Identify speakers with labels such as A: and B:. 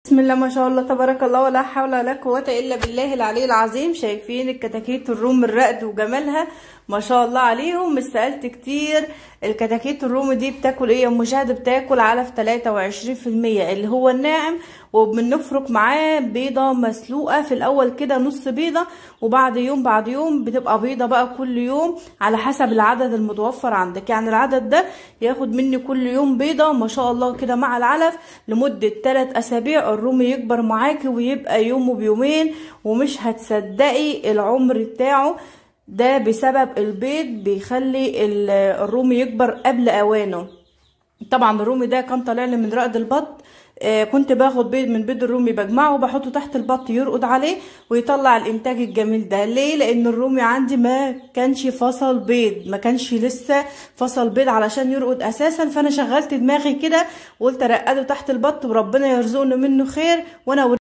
A: بسم الله ما شاء الله تبارك الله ولا حول ولا قوة إلا بالله العلي العظيم شايفين الكتاكيت الروم الرقد وجمالها ما شاء الله عليهم مش سألت كتير الكتاكيت الروم دي بتاكل ايه يا ام شهد بتاكل علف 23% اللي هو الناعم وبنفرك معاه بيضة مسلوقة في الأول كده نص بيضة وبعد يوم بعد يوم بتبقى بيضة بقى كل يوم على حسب العدد المتوفر عندك يعني العدد ده ياخد مني كل يوم بيضة ما شاء الله كده مع العلف لمدة 3 أسابيع الروم يكبر معاكي ويبقى يوم وبيومين ومش هتصدقي العمر بتاعه ده بسبب البيض بيخلي الرومي يكبر قبل اوانه طبعا الرومي ده كان طالع لي من رقد البط آه كنت باخد بيض من بيض الرومي بجمعه وبحطه تحت البط يرقد عليه ويطلع الانتاج الجميل ده ليه لان الرومي عندي ما كانش فصل بيض ما كانش لسه فصل بيض علشان يرقد اساسا فانا شغلت دماغي كده وقلت ارقده تحت البط وربنا يرزقني منه خير وانا